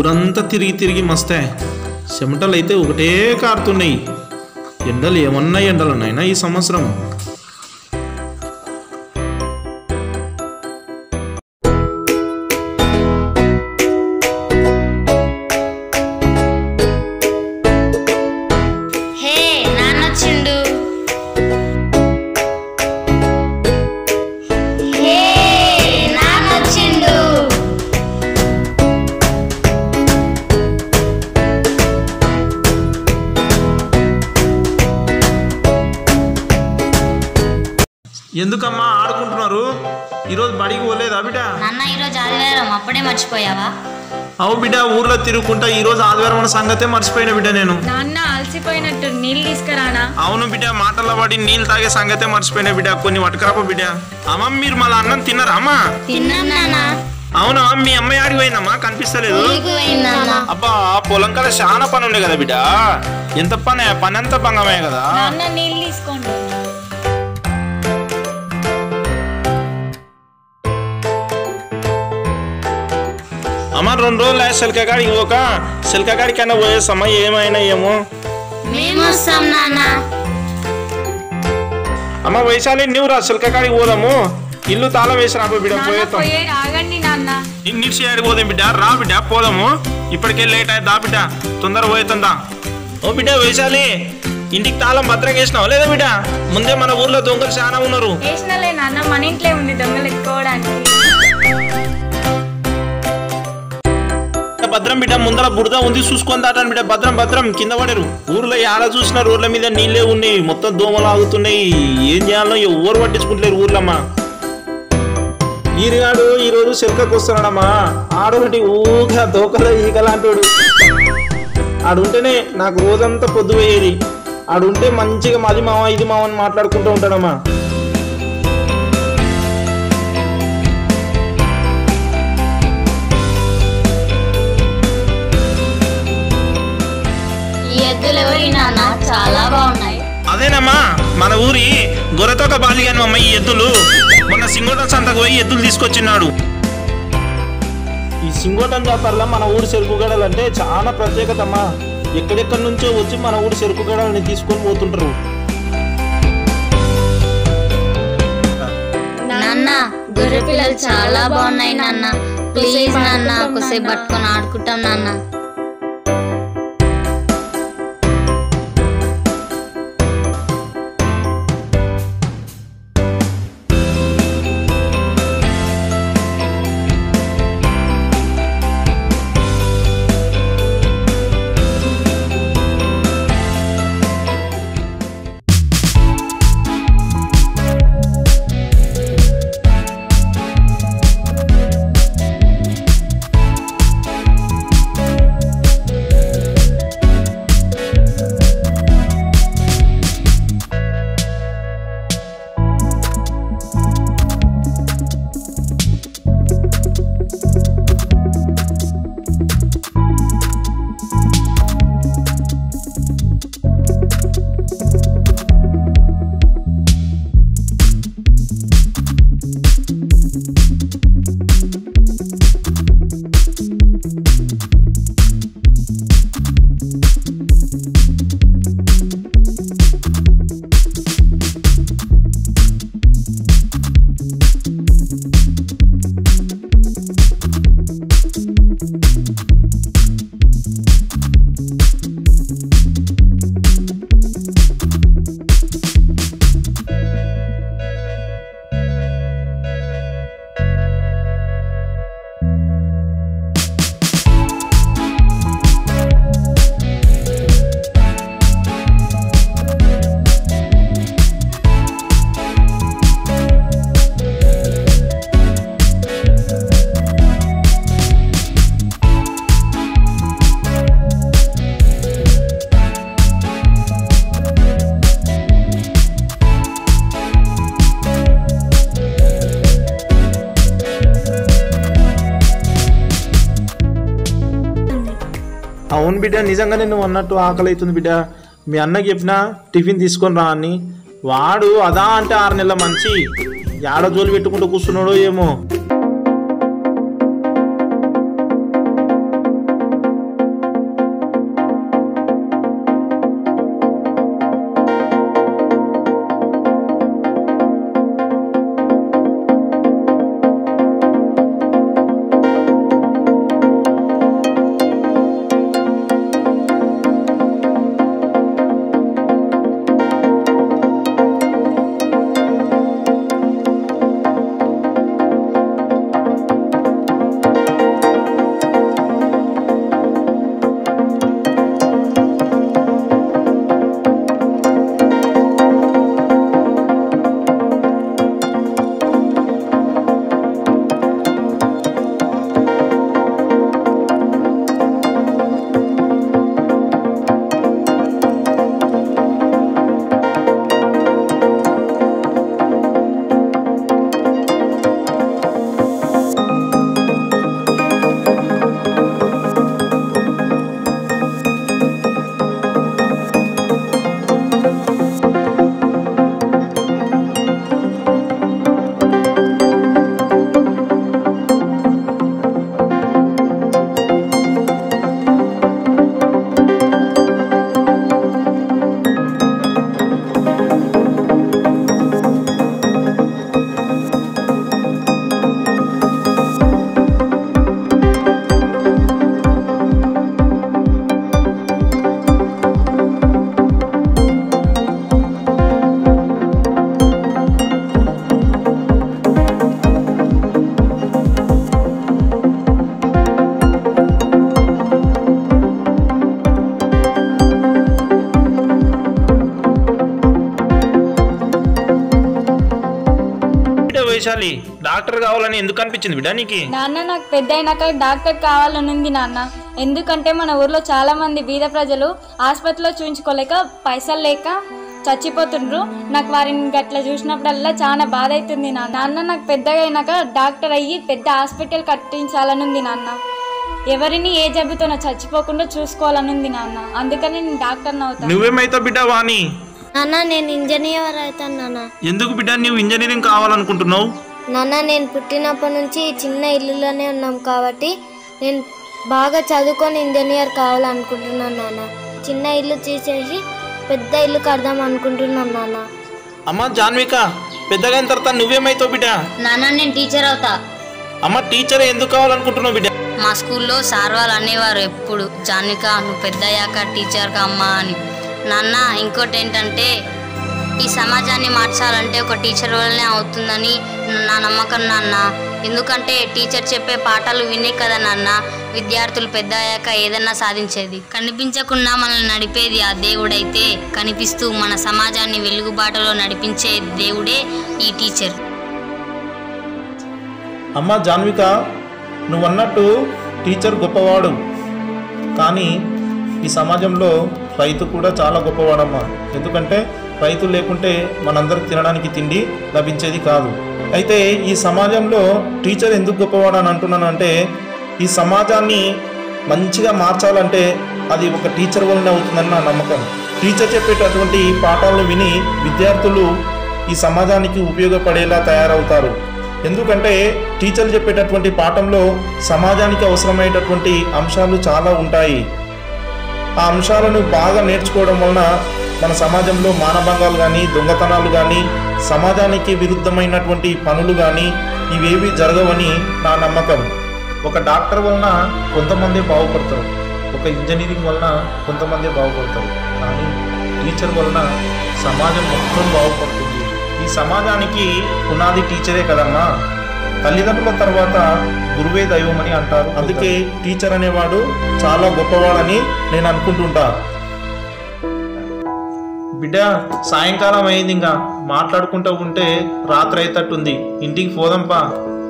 ఊరంతా తిరిగి తిరిగి మస్తే చెమటలు అయితే ఒకటే కారుతున్నాయి ఎండలు ఏమన్నా ఎండలు నాయనా ఈ సంవత్సరం హే నాన్నొచ్చిండు హే నాన్నొచ్చిండు ఎందుకమ్మా ఆడుకుంటున్నారు ఈరోజు బడికి పోలేదా బిడ్డ నాన్న ఈరోజు ఆదివారం అప్పుడే మర్చిపోయావా అవు బిడ్డ ఊర్లో తిరుగుకుంటా ఈరోజు ఆదివారం అన్న సంగతే మర్చిపోయిన బిడ్డ నేను నాన్న అలసిపోయినట్టు నీళ్ళు తీసుకురానా అవును బిడ్డ మాటల్లో పడి నీళ్ళు తాగే సంగతే మర్చిపోయిన బిడ్డ కొన్ని వటకరాప బిడ్డ అమ్మ మీరు మళ్ళీ అన్నం తిన్నారా అమ్మా తిన్నాం నాన్న అవునా మీ అమ్మాయి ఆడికి పోయిందమ్మా కనిపిస్తలేదు ఊరికి పోయింది నాన్న అబ్బా పొలం కదా చాలా పని ఉండే కదా బిడ్డ ఎంత పని పని అంతా భంగమే కదా నాన్న నీళ్ళు తీసుకోండి అమ్మ రెండు రోజులు సెల్క కాడికి పోక సెల్క కాడికైనా పోయేసమ్మా ఏమైనా ఏమో మేము వస్తాం నాన్న అమ్మ వైశాలి నువ్వు రా సెల్క కాడికి పోదాము ఇల్లు తాళం వేసి రాబో బిడ్డ నాన్న పోయేస్తాం పోయే ఆగండి నాన్న ఇన్నిటి చేయడానికి పోదాం బిడ్డ రా బిడ్డ పోదాము ఇప్పటికే లేట్ అయ్యి దా బిడ్డ తొందర పోయేతుందా ఓ బిడ్డ వైశాలి ఇంటికి తాళం భద్రంగా వేసినావు లేదా బిడ్డ ముందే మన ఊర్లో దొంగలు చాలా ఉన్నారు వేసినలే నాన్న మన ఇంట్లో ఉంది దొంగలు ఎత్తుకోవడానికి భద్రం బిడ్డ ముందర బురద ఉంది చూసుకొని దాటాను బిడ్డ భద్రం భద్రం కింద పడరు ఊర్లో ఆడ చూసిన రోడ్ల మీద నీళ్ళే ఉన్నాయి మొత్తం దోమలు ఆగుతున్నాయి ఏం చేయాలో ఎవరు పట్టించుకుంటలేరు ఊర్లమ్మా ఈరిగాడు ఈ రోజు శిల్కకు వస్తున్నాడమ్మా ఆడొకటి ఊగా దోకల ఈగలాంటోడు ఆడుంటేనే నాకు రోజంతా పొద్దు పోయేది ఆడుంటే మంచిగా మాది మావ ఇది మావ అని మాట్లాడుకుంటూ ఉంటాడమ్మా ఈ ఎద్దులు ఎవరి నాన్న చాలా బాగున్నాయి అదేనమ్మా మన ఊరి గొర్రెతోక బాలిగాని అమ్మ ఈ ఎద్దులు మొన్న సింగోటం సంతకు పోయి ఎద్దులు తీసుకొచ్చిన్నాడు ఈ సింగోటం జాతరలో మన ఊరి చెరుకు గడలు అంటే చాలా ప్రత్యేకత అమ్మా ఎక్కడెక్కడి నుంచో వచ్చి మన ఊరి చెరుకు గడలని తీసుకొని పోతుంటారు నాన్న గొర్రె పిల్లలు చాలా బాగున్నాయి నాన్న ప్లీజ్ నాన్న ఒకసేపు పట్టుకొని ఆడుకుంటాం నాన్న అవును బిడ్డ నిజంగానే నువ్వు అన్నట్టు ఆకలి అవుతుంది బిడ్డ మీ అన్నకి చెప్పినా టిఫిన్ తీసుకొని రా అని వాడు అదా అంటే ఆరు నెలల మంచి యాడ జోలు పెట్టుకుంటూ కూర్చున్నాడో ఏమో వైశాలి డాక్టర్ కావాలని ఎందుకు అనిపించింది బిడ్డ నీకు నాన్న నాకు పెద్ద అయినాక డాక్టర్ కావాలని ఉంది నాన్న ఎందుకంటే మన ఊర్లో చాలా మంది బీద ప్రజలు ఆసుపత్రిలో చూయించుకోలేక పైసలు లేక చచ్చిపోతుండ్రు నాకు వారిని గట్ల చూసినప్పుడల్లా చాలా బాధ అవుతుంది నాన్న నాన్న నాకు పెద్దగా అయినాక డాక్టర్ అయ్యి పెద్ద హాస్పిటల్ కట్టించాలని ఉంది నాన్న ఎవరిని ఏ జబ్బుతోనో చచ్చిపోకుండా చూసుకోవాలని ఉంది నాన్న అందుకని నేను డాక్టర్ని అవుతాను నువ్వేమైతావు బిడ్డ వాణి నాన్న నేను ఇంజనీర్ అవుతాను నాన్న ఎందుకు బిడ్డ నువ్వు ఇంజనీరింగ్ కావాలనుకుంటున్నావు నాన్న నేను పుట్టినప్పటి నుంచి చిన్న ఇల్లులోనే ఉన్నాం కాబట్టి నేను బాగా చదువుకొని ఇంజనీర్ కావాలనుకుంటున్నాను నాన్న చిన్న ఇల్లు తీసేసి పెద్ద ఇల్లు కడదాం అనుకుంటున్నాను నాన్న అమ్మ జాన్విక పెద్దగా అయిన తర్వాత నువ్వేమైతావు బిడ్డ నాన్న నేను టీచర్ అవుతా అమ్మ టీచర్ ఎందుకు కావాలనుకుంటున్నావు బిడ్డ మా స్కూల్లో సార్ వాళ్ళు అనేవారు ఎప్పుడు జాన్విక నువ్వు పెద్దయ్యాక టీచర్గా అమ్మా అని నాన్న ఇంకోటి ఏంటంటే ఈ సమాజాన్ని మార్చాలంటే ఒక టీచర్ వల్లనే అవుతుందని నా నమ్మకం నాన్న ఎందుకంటే టీచర్ చెప్పే పాఠాలు వినే కదా నాన్న విద్యార్థులు పెద్ద అయ్యాక ఏదన్నా సాధించేది కనిపించకుండా మనల్ని నడిపేది ఆ దేవుడైతే కనిపిస్తూ మన సమాజాన్ని వెలుగుబాటలో నడిపించే దేవుడే ఈ టీచర్ అమ్మ జాన్విక నువ్వన్నట్టు టీచర్ గొప్పవాడు కానీ ఈ సమాజంలో రైతు కూడా చాలా గొప్పవాడమ్మా ఎందుకంటే రైతు లేకుంటే మనందరికి తినడానికి తిండి లభించేది కాదు అయితే ఈ సమాజంలో టీచర్ ఎందుకు గొప్పవాడు అని అంటున్నానంటే ఈ సమాజాన్ని మంచిగా మార్చాలంటే అది ఒక టీచర్ వల్లనే అవుతుందని నా నమ్మకం టీచర్ చెప్పేటటువంటి పాఠాలను విని విద్యార్థులు ఈ సమాజానికి ఉపయోగపడేలా తయారవుతారు ఎందుకంటే టీచర్లు చెప్పేటటువంటి పాఠంలో సమాజానికి అవసరమైనటువంటి అంశాలు చాలా ఉంటాయి ఆ అంశాలను బాగా నేర్చుకోవడం వలన మన సమాజంలో మానభంగాలు కానీ దొంగతనాలు కానీ సమాజానికి విరుద్ధమైనటువంటి పనులు కానీ ఇవేవి జరగవని నా నమ్మకం ఒక డాక్టర్ వలన కొంతమంది బాగుపడతారు ఒక ఇంజనీరింగ్ వలన కొంతమంది బాగుపడతారు కానీ టీచర్ వలన సమాజం మొత్తం బాగుపడుతుంది ఈ సమాజానికి పునాది టీచరే కదమ్మా తల్లిదండ్రుల తర్వాత గురువే దైవం అని అంటారు అందుకే టీచర్ అనేవాడు చాలా గొప్పవాడని నేను అనుకుంటుంటా బిడ్డ సాయంకాలం అయింది ఇంకా మాట్లాడుకుంటూ ఉంటే రాత్రి అయ్యేటట్టుంది ఇంటికి పోదాంపా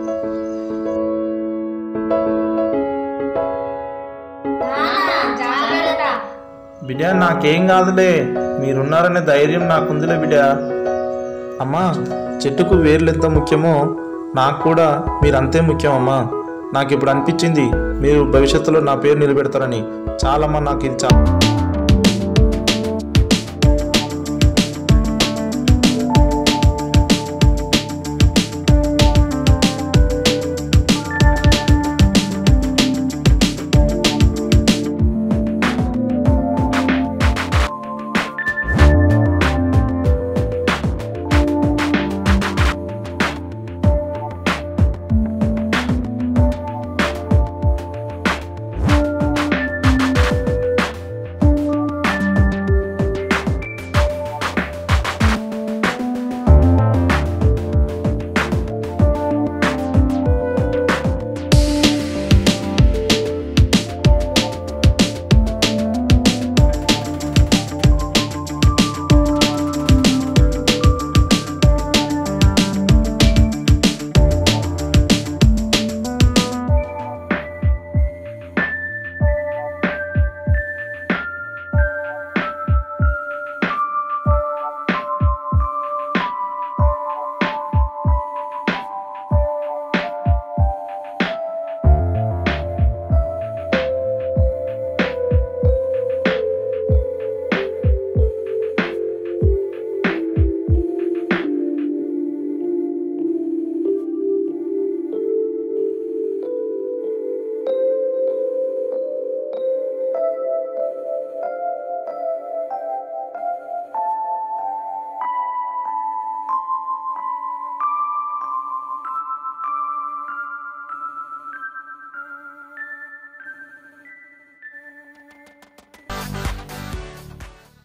బిడ్డ నాకేం కాదులే మీరున్నారనే ధైర్యం నాకుందిలే బిడ్డ అమ్మా చెట్టుకు వేర్లు ఎంత ముఖ్యమో నాకు కూడా మీరు అంతే ముఖ్యం అమ్మా నాకు ఇప్పుడు అనిపించింది మీరు భవిష్యత్తులో నా పేరు నిలబెడతారని చాలమ్మా నాకు ఇది చాలా